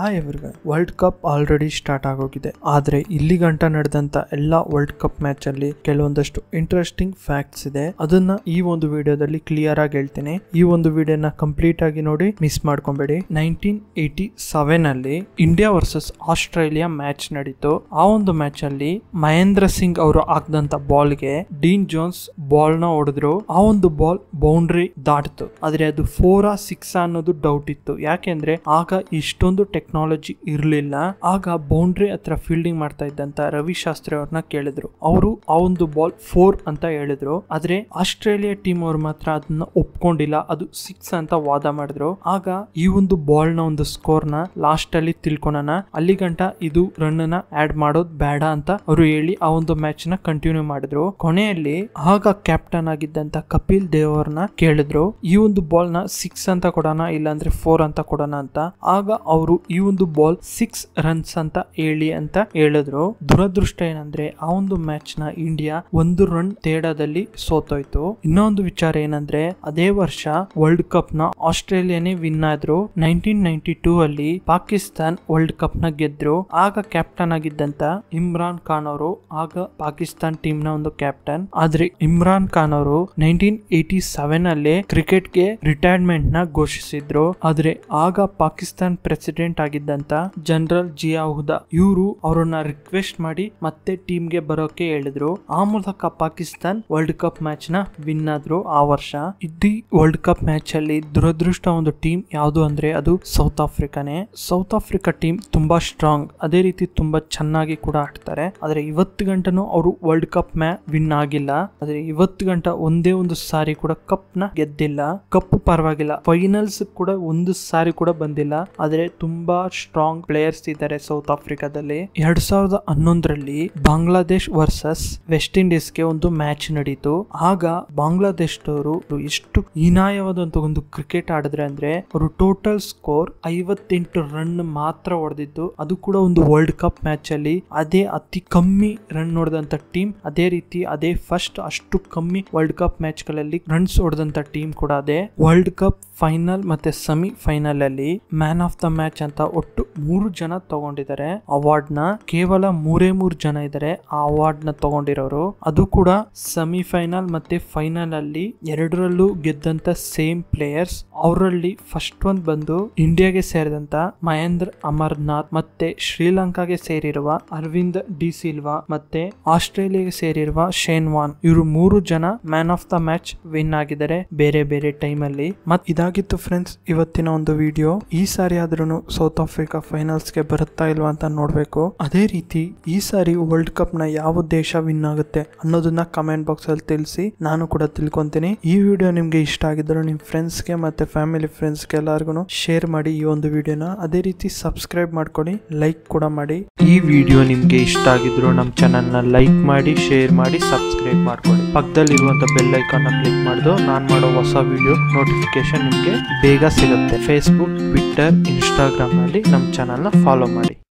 hi everyone World Cup already start ಆಗೋಗಿದೆ ಆದ್ರೆ ಇಲ್ಲಿ ಗಂಟ ನಡೆದಂತ ಎಲ್ಲಾ ವರ್ಲ್ಡ್ ಕಪ್ ಮ್ಯಾಚ್ ಅಲ್ಲಿ ಕೆಲವೊಂದಷ್ಟು ಇಂಟ್ರೆಸ್ಟಿಂಗ್ ಫ್ಯಾಕ್ಟ್ಸ್ ಇದೆ ಅದನ್ನ ಈ ಒಂದು ವಿಡಿಯೋದಲ್ಲಿ ಕ್ಲಿಯರ್ ಆಗಿ ಹೇಳ್ತೀನಿ ಈ ಒಂದು ವಿಡಿಯೋನ ಕಂಪ್ಲೀಟ್ ಆಗಿ ನೋಡಿ ಮಿಸ್ ಮಾಡ್ಕೊಂಬೇಡಿ ನೈನ್ಟೀನ್ ಏಟಿ ಸೆವೆನ್ ಅಲ್ಲಿ ಇಂಡಿಯಾ ವರ್ಸಸ್ ಆಸ್ಟ್ರೇಲಿಯಾ ಮ್ಯಾಚ್ ನಡೀತು ಆ ಒಂದು ಮ್ಯಾಚ್ ಅಲ್ಲಿ ಮಹೇಂದ್ರ ಸಿಂಗ್ ಅವರು ಹಾಕ್ದಂತ ಬಾಲ್ಗೆ ಡೀನ್ ಜೋನ್ಸ್ ಬಾಲ್ ನ ಹೊಡೆದ್ರು ಆ ಒಂದು ಬಾಲ್ ಬೌಂಡ್ರಿ ದಾಟಿತು ಆದ್ರೆ ಅದು ಫೋರ್ ಆ ಸಿಕ್ಸ್ ಅನ್ನೋದು ಡೌಟ್ ಇತ್ತು ಯಾಕೆಂದ್ರೆ ಆಗ ಇಷ್ಟೊಂದು ಟೆಕ್ನಾಲಜಿ ಇರಲಿಲ್ಲ ಆಗ ಬೌಂಡ್ರಿ ಹತ್ರ ಫೀಲ್ಡಿಂಗ್ ಮಾಡ್ತಾ ಇದ್ದಂತ ರವಿ ಶಾಸ್ತ್ರಿ ಅವ್ರನ್ನ ಕೇಳಿದ್ರು ಅವರು ಆ ಒಂದು ಬಾಲ್ ಫೋರ್ ಅಂತ ಹೇಳಿದ್ರು ಆದ್ರೆ ಆಸ್ಟ್ರೇಲಿಯಾ ಟೀಮ್ ಅವ್ರು ಮಾತ್ರ ಅದನ್ನ ಒಪ್ಕೊಂಡಿಲ್ಲ ಅದು ಸಿಕ್ಸ್ ಅಂತ ವಾದ ಮಾಡಿದ್ರು ಆಗ ಈ ಒಂದು ಬಾಲ್ ನ ಒಂದು ಸ್ಕೋರ್ ನ ಲಾಸ್ಟ್ ಅಲ್ಲಿ ತಿಳ್ಕೊಳೋಣ ಅಲ್ಲಿ ಗಂಟ ಇದು ರನ್ ನ ಆಡ್ ಮಾಡೋದ್ ಬೇಡ ಅಂತ ಅವರು ಹೇಳಿ ಆ ಒಂದು ಮ್ಯಾಚ್ ನ ಕಂಟಿನ್ಯೂ ಮಾಡಿದ್ರು ಕೊನೆಯಲ್ಲಿ ಆಗ ಕ್ಯಾಪ್ಟನ್ ಆಗಿದ್ದಂತ ಕಪಿಲ್ ದೇವ್ ಅವ್ರನ್ನ ಕೇಳಿದ್ರು ಈ ಒಂದು ಬಾಲ್ ನ ಸಿಕ್ಸ್ ಅಂತ ಕೊಡೋಣ ಇಲ್ಲಾಂದ್ರೆ ಫೋರ್ ಅಂತ ಕೊಡೋಣ ಅಂತ ಆಗ ಅವರು ಈ ಒಂದು ಬಾಲ್ ಸಿಕ್ಸ್ ರನ್ಸ್ ಅಂತ ಹೇಳಿ ಅಂತ ಹೇಳಿದ್ರು ದುರದೃಷ್ಟ ಏನಂದ್ರೆ ಆ ಒಂದು ಮ್ಯಾಚ್ ನ ಇಂಡಿಯಾ ಒಂದು ರನ್ ತೇಡದಲ್ಲಿ ಸೋತೋಯ್ತು ಇನ್ನೊಂದು ವಿಚಾರ ಏನಂದ್ರೆ ಅದೇ ವರ್ಷ ವರ್ಲ್ಡ್ ಕಪ್ ನ ಆಸ್ಟ್ರೇಲಿಯಾನೇ ವಿನ್ ಆದ್ರು ನೈನ್ಟೀನ್ ನೈನ್ಟಿ ಟೂ ಅಲ್ಲಿ ಪಾಕಿಸ್ತಾನ್ ವರ್ಲ್ಡ್ ಕಪ್ ನ ಗೆದ್ರು ಆಗ ಕ್ಯಾಪ್ಟನ್ ಆಗಿದ್ದಂತ ಇಮ್ರಾನ್ ಖಾನ್ ಅವರು ಆಗ ಪಾಕಿಸ್ತಾನ್ ಟೀಮ್ ನ ಒಂದು ಕ್ಯಾಪ್ಟನ್ ಆದ್ರೆ ಇಮ್ರಾನ್ ಖಾನ್ ಅವರು ನೈನ್ಟೀನ್ ಏಟಿ ಸೆವೆನ್ ಅಲ್ಲಿ ಕ್ರಿಕೆಟ್ ಗೆ ರಿಟೈರ್ಮೆಂಟ್ ನ ಘೋಷಿಸಿದ್ರು ಆದ್ರೆ ಆಗ ಪಾಕಿಸ್ತಾನ್ ಪ್ರೆಸಿಡೆಂಟ್ ಆಗಿದ್ದಂತ ಜನರಲ್ ಜಿಯಾಹುದಾ ಇವರು ಅವರನ್ನ ರಿಕ್ವೆಸ್ಟ್ ಮಾಡಿ ಮತ್ತೆ ಟೀಮ್ ಗೆ ಬರೋಕೆ ಹೇಳಿದ್ರು ಆ ಮೂಲಕ ಪಾಕಿಸ್ತಾನ್ ವರ್ಲ್ಡ್ ಕಪ್ ಮ್ಯಾಚ್ ನ ವಿನ್ ಆದ್ರು ಆ ವರ್ಷ ಇಡೀ ವರ್ಲ್ಡ್ ಕಪ್ ಮ್ಯಾಚ್ ಅಲ್ಲಿ ದುರದೃಷ್ಟ ಒಂದು ಟೀಮ್ ಯಾವುದು ಅಂದ್ರೆ ಅದು ಸೌತ್ ಆಫ್ರಿಕಾನೇ ಸೌತ್ ಆಫ್ರಿಕಾ ಟೀಮ್ ತುಂಬಾ ಸ್ಟ್ರಾಂಗ್ ಅದೇ ರೀತಿ ತುಂಬಾ ಚೆನ್ನಾಗಿ ಕೂಡ ಆಡ್ತಾರೆ ಆದ್ರೆ ಇವತ್ತು ಗಂಟನು ಅವರು ವರ್ಲ್ಡ್ ಕಪ್ ಮ್ಯಾ ವಿನ್ ಆಗಿಲ್ಲ ಆದ್ರೆ ಇವತ್ತು ಗಂಟ ಒಂದೇ ಒಂದು ಸಾರಿ ಕೂಡ ಕಪ್ ನ ಗೆದ್ದಿಲ್ಲ ಕಪ್ ಪರವಾಗಿಲ್ಲ ಫೈನಲ್ಸ್ ಕೂಡ ಒಂದು ಸಾರಿ ಕೂಡ ಬಂದಿಲ್ಲ ಆದ್ರೆ ತುಂಬಾ ಸ್ಟ್ರಾಂಗ್ ಪ್ಲೇಯರ್ಸ್ ಇದ್ದಾರೆ ಸೌತ್ ಆಫ್ರಿಕಾದಲ್ಲಿ ಎರಡ್ ಸಾವಿರದ ಹನ್ನೊಂದರಲ್ಲಿ ಬಾಂಗ್ಲಾದೇಶ್ ವರ್ಸಸ್ ವೆಸ್ಟ್ ಇಂಡೀಸ್ ಗೆ ಒಂದು ಮ್ಯಾಚ್ ನಡೀತು ಆಗ ಬಾಂಗ್ಲಾದೇಶ್ ಅವರು ಎಷ್ಟು ಹೀನಾಯವಾದಂತ ಒಂದು ಕ್ರಿಕೆಟ್ ಆಡಿದ್ರೆ ಅಂದ್ರೆ ಅವರು ಟೋಟಲ್ ಸ್ಕೋರ್ ಐವತ್ತೆಂಟು ರನ್ ಮಾತ್ರ ಹೊಡೆದಿದ್ದು ಅದು ಕೂಡ ಒಂದು ವರ್ಲ್ಡ್ ಕಪ್ ಮ್ಯಾಚ್ ಅಲ್ಲಿ ಅದೇ ಅತಿ ಕಮ್ಮಿ ರನ್ ಹೊಡೆದಂತ ಟೀಮ್ ಅದೇ ರೀತಿ ಅದೇ ಫಸ್ಟ್ ಅಷ್ಟು ಕಮ್ಮಿ ವರ್ಲ್ಡ್ ಕಪ್ ಮ್ಯಾಚ್ ಗಳಲ್ಲಿ ರನ್ಸ್ ಹೊಡೆದಂತ ಟೀಮ್ ಕೂಡ ಅದೇ ವರ್ಲ್ಡ್ ಕಪ್ ಫೈನಲ್ ಮತ್ತೆ ಸೆಮಿ ಫೈನಲ್ ಅಲ್ಲಿ ಮ್ಯಾನ್ ಆಫ್ ದ ಮ್ಯಾಚ್ ಅಂತ ಒಟ್ಟು ಮೂರು ಜನ ತಗೊಂಡಿದ್ದಾರೆ ಅವಾರ್ಡ್ ನ ಕೇವಲ ಮೂರೇ ಮೂರು ಜನ ಇದ್ದಾರೆ ಆ ಅವಾರ್ಡ್ ನ ತಗೊಂಡಿರೋರು ಅದು ಕೂಡ ಸೆಮಿ ಫೈನಲ್ ಮತ್ತೆ ಫೈನಲ್ ಅಲ್ಲಿ ಎರಡರಲ್ಲೂ ಗೆದ್ದಂತ ಸೇಮ್ ಪ್ಲೇಯರ್ಸ್ ಅವರಲ್ಲಿ ಫಸ್ಟ್ ಒಂದ್ ಬಂದು ಇಂಡಿಯಾಗೆ ಸೇರಿದಂತ ಮಹೇಂದ್ರ ಅಮರ್ನಾಥ್ ಮತ್ತೆ ಶ್ರೀಲಂಕಾಗೆ ಸೇರಿರುವ ಅರವಿಂದ್ ಡಿ ಸಿಲ್ವಾ ಮತ್ತೆ ಆಸ್ಟ್ರೇಲಿಯಾಗೆ ಸೇರಿರುವ ಶೇನ್ ವಾನ್ ಇವರು ಮೂರು ಜನ man of the match win ಆಗಿದ್ದಾರೆ ಬೇರೆ ಬೇರೆ ಟೈಮ್ ಅಲ್ಲಿ ಮತ್ ಇದಾಗಿತ್ತು ಫ್ರೆಂಡ್ಸ್ ಇವತ್ತಿನ ಒಂದು ವಿಡಿಯೋ ಈ ಸಾರಿ ಆದ್ರೂ ಸೌತ್ ಆಫ್ರಿಕಾ ಫೈನಲ್ಸ್ ಗೆ ಬರುತ್ತಾ ಇಲ್ವಾ ಅಂತ ನೋಡ್ಬೇಕು ಅದೇ ರೀತಿ ಈ ಸಾರಿ ವರ್ಲ್ಡ್ ಕಪ್ ನ ಯಾವ ದೇಶ ವಿನ್ ಆಗುತ್ತೆ ಅನ್ನೋದನ್ನ ಕಮೆಂಟ್ ಬಾಕ್ಸ್ ಅಲ್ಲಿ ತಿಳಿಸಿ ನಾನು ಕೂಡ ತಿಳ್ಕೊಂತೀನಿ ಈ ವಿಡಿಯೋ ನಿಮ್ಗೆ ಇಷ್ಟ ಆಗಿದ್ರು ನಿಮ್ ಫ್ರೆಂಡ್ಸ್ ಗೆ ಮತ್ತೆ ಫ್ಯಾಮಿಲಿ ಫ್ರೆಂಡ್ಸ್ ಗೆ ಎಲ್ಲಾರ್ಗು ಶೇರ್ ಮಾಡಿ ಈ ಒಂದು ವಿಡಿಯೋನ ಅದೇ ರೀತಿ ಸಬ್ಸ್ಕ್ರೈಬ್ ಮಾಡ್ಕೊಳ್ಳಿ ಲೈಕ್ ಕೂಡ ಮಾಡಿ ಈ ವಿಡಿಯೋ ನಿಮ್ಗೆ ಇಷ್ಟ ಆಗಿದ್ರು ನಮ್ಮ ಚಾನಲ್ ನ ಲೈಕ್ ಮಾಡಿ ಶೇರ್ ಮಾಡಿ ಸಬ್ಸ್ಕ್ರೈಬ್ ಮಾಡ್ಕೊಳ್ಳಿ ಪಕ್ಕದಲ್ಲಿರುವಂತ ಬೆಲ್ ಐಕಾನ್ ನ ಕ್ಲಿಕ್ ಮಾಡಿದ್ರು ನಾನು ಮಾಡೋ ಹೊಸ ವಿಡಿಯೋ ನೋಟಿಫಿಕೇಶನ್ ನಿಮ್ಗೆ ಬೇಗ ಸಿಗುತ್ತೆ ಫೇಸ್ಬುಕ್ ಟ್ವಿಟ್ಟರ್ ಇನ್ಸ್ಟಾಗ್ರಾಮ್ ನಲ್ಲಿ ನಮ್ಮ ಚಾನಲ್ ನ ಫಾಲೋ ಮಾಡಿ